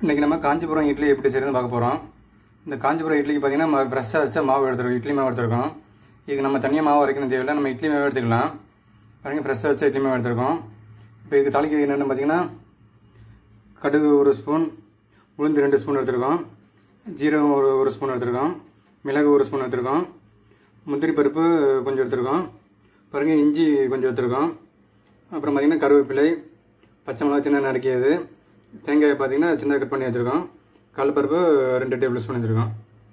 இன்றைக்கி நம்ம காஞ்சிபுரம் இட்லி எப்படி செய்யறதுன்னு பார்க்க போகிறோம் இந்த காஞ்சிபுரம் இட்லிக்கு பார்த்தீங்கன்னா ஃப்ரெஷ்ஷாக வச்சா மாவு எடுத்துருக்கோம் இட்லி மாவு எடுத்துருக்கோம் இதுக்கு நம்ம தனியாக மாவு அரைக்கணும் தேவையில்லை நம்ம இட்லி மாவு எடுத்துக்கலாம் பாருங்க ஃப்ரெஷ்ஷாக வச்ச இட்லி மாவு எடுத்துருக்கோம் இப்போ இதுக்கு தாளிக்கு என்னென்னு பார்த்தீங்கன்னா கடுகு ஒரு ஸ்பூன் உளுந்து ரெண்டு ஸ்பூன் எடுத்துருக்கோம் ஜீரகம் ஒரு ஒரு ஸ்பூன் எடுத்துருக்கோம் மிளகு ஒரு ஸ்பூன் எடுத்துருக்கோம் முந்திரி பருப்பு கொஞ்சம் எடுத்துருக்கோம் பாருங்க இஞ்சி கொஞ்சம் எடுத்துருக்கோம் அப்புறம் பார்த்தீங்கன்னா கருவேப்பிலை பச்சை மிளகா சின்ன நறுக்கியது தேங்காய் பார்த்தீங்கன்னா சின்ன கட் பண்ணி வச்சுருக்கோம் கடலப்பருப்பு ரெண்டு டேபிள் ஸ்பூன் வச்சுருக்கோம்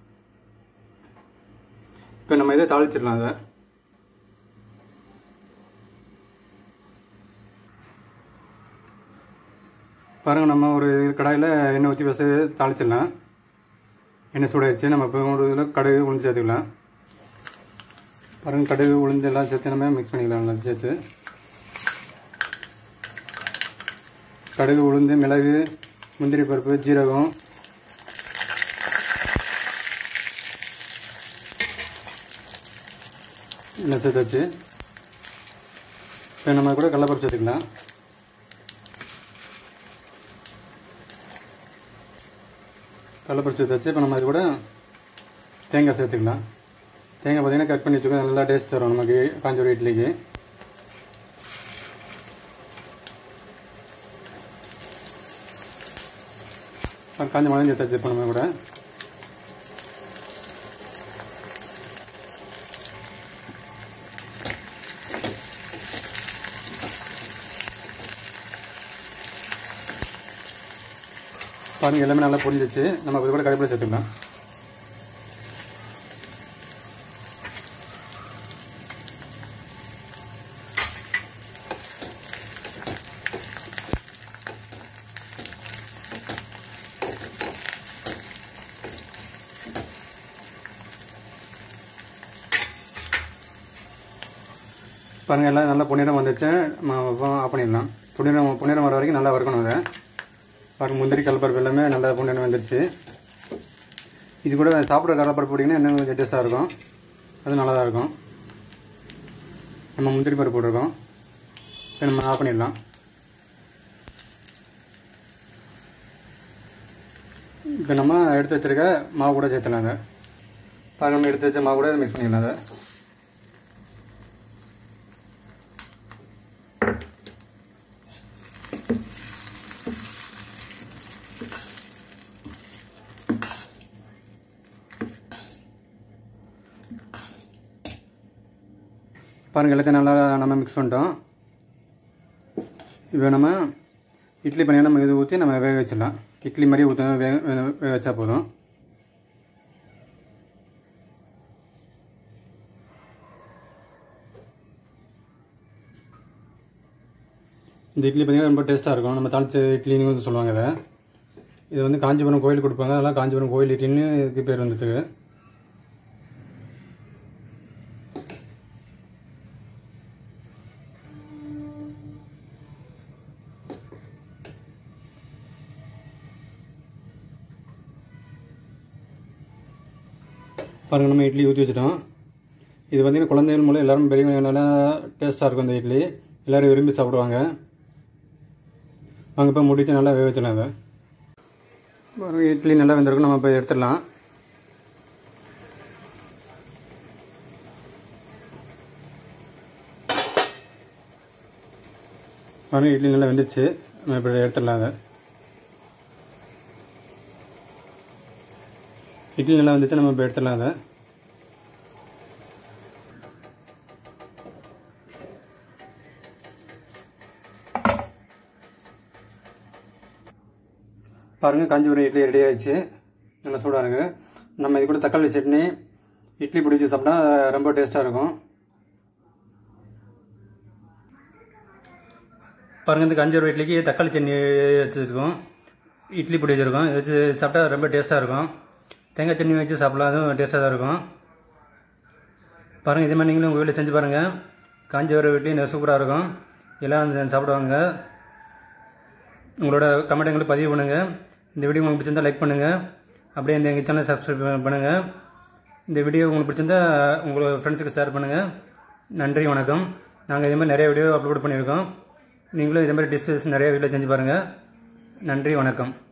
இப்போ நம்ம இதை தாளிச்சிடலாம் அதை பாருங்க நம்ம ஒரு கடாயில் எண்ணெய் ஊற்றி வச்சு தாளிச்சிடலாம் எண்ணெய் சூடாயிடுச்சு நம்ம இப்போ ஒரு இதில் கடுகு உளுந்து சேர்த்துக்கலாம் பாருங்க கடுகு உளுந்து எல்லாம் சேர்த்து நம்ம மிக்ஸ் பண்ணிக்கலாம் நல்லா சேர்த்து கடுகு உளுந்து மிளகு முந்திரி பருப்பு ஜீரகம் எல்லாம் சேர்த்தாச்சு இப்போ நம்ம கூட கடலப்பருப்பு சேர்த்துக்கலாம் கடலப்பருப்பு சேர்த்தாச்சு இப்போ நம்ம இது கூட தேங்காய் சேர்த்துக்கலாம் தேங்காய் பார்த்தீங்கன்னா கட் பண்ணி வச்சுக்கோ நல்லா டேஸ்ட் தரும் நமக்கு காஞ்சூரி இட்லிக்கு காஞ்ச மிளகு சேர்த்தாச்சு இப்போ நம்ம கூட பாருங்க எல்லாமே நல்லா பொரிஞ்சிச்சு நம்ம இது கூட கருவேப்பிலை சேர்த்துக்கலாம் பாருங்க எல்லாம் நல்லா பொன்னிறம் வந்துச்சு நம்ம ஆஃப் பண்ணிடலாம் பொன்னிறம் பொன்னிறம் வர வரைக்கும் நல்லா வறுக்கணும் அதை பாருங்க முந்திரி கடலப்பருப்பு எல்லாமே நல்லா பொன்னிறம் வந்துருச்சு இது கூட சாப்பிட்ற கடலப்பருப்பு போட்டிங்கன்னா இன்னும் கொஞ்சம் டேஸ்ட்டாக இருக்கும் அது நல்லா தான் இருக்கும் நம்ம முந்திரி பருப்பு போட்டிருக்கோம் இப்போ நம்ம ஆஃப் பண்ணிடலாம் இப்போ நம்ம எடுத்து வச்சிருக்க மாவு கூட சேர்த்துலாம் அதை பாருங்க நம்ம எடுத்து வச்ச மாவு கூட மிக்ஸ் பண்ணிடலாம் அதை பாருங்கள் எல்லாத்தையும் நல்லா நம்ம மிக்ஸ் பண்ணிட்டோம் இப்போ நம்ம இட்லி பண்ணி நம்ம இது ஊற்றி நம்ம வேக வச்சிடலாம் இட்லி மாதிரியே ஊற்ற வேக வேக வச்சா போதும் இந்த இட்லி பார்த்தீங்கன்னா ரொம்ப டேஸ்ட்டாக இருக்கும் நம்ம தாளிச்ச இட்லின்னு வந்து சொல்லுவாங்க இதை இது வந்து காஞ்சிபுரம் கோயில் கொடுப்பாங்க அதெல்லாம் காஞ்சிபுரம் கோயில் இட்லின்னு இதுக்கு பேர் வந்துட்டு பாருங்கள் நம்ம இட்லி ஊற்றி வச்சுட்டோம் இது பார்த்தீங்கன்னா குழந்தைகள் மூலம் எல்லோரும் பெரியவங்க நல்லா டேஸ்ட்டாக இருக்கும் இந்த இட்லி எல்லோரும் விரும்பி சாப்பிடுவாங்க வாங்க இப்போ முடித்து நல்லா வேக வச்சிடலாம் அதை பாருங்க இட்லி நல்லா வெந்திருக்கும் நம்ம இப்போ எடுத்துடலாம் பாருங்க இட்லி நல்லா வெந்துச்சு நம்ம இப்போ எடுத்துடலாம் அதை இட்லி நல்லா வந்துச்சு நம்ம இப்போ எடுத்துடலாம் அதை பாருங்கள் காஞ்சிபுரம் இட்லி ரெடி ஆயிடுச்சு நல்லா சூடாக இருக்குது நம்ம இது கூட தக்காளி சட்னி இட்லி பிடிச்சி சாப்பிட்டா ரொம்ப டேஸ்ட்டாக இருக்கும் பாருங்கள் இந்த காஞ்சிபுரம் இட்லிக்கு தக்காளி சட்னி வச்சுருக்கோம் இட்லி பொடி வச்சுருக்கோம் இது வச்சு சாப்பிட்டா ரொம்ப டேஸ்ட்டாக இருக்கும் தேங்காய் சட்னி வச்சு சாப்பிடலாம் அதுவும் டேஸ்ட்டாக தான் இருக்கும் பாருங்கள் இதே மாதிரி நீங்களும் உங்கள் வீட்டில் செஞ்சு பாருங்கள் காஞ்சிபுரம் இட்லி சூப்பராக இருக்கும் எல்லாம் சாப்பிடுவாங்க உங்களோட கமெண்ட் எங்களுக்கு பதிவு பண்ணுங்கள் இந்த வீடியோ உங்களுக்கு பிடிச்சிருந்தா லைக் பண்ணுங்கள் அப்படியே இந்த எங்கள் சேனல் சப்ஸ்கிரைப் பண்ணுங்கள் இந்த வீடியோ உங்களுக்கு பிடிச்சிருந்தா உங்களோட ஃப்ரெண்ட்ஸுக்கு ஷேர் பண்ணுங்கள் நன்றி வணக்கம் நாங்கள் இதே மாதிரி நிறைய வீடியோ அப்லோட் பண்ணியிருக்கோம் நீங்களும் இதே மாதிரி டிஷ்ஷஸ் நிறைய வீட்டில் செஞ்சு பாருங்கள் நன்றி வணக்கம்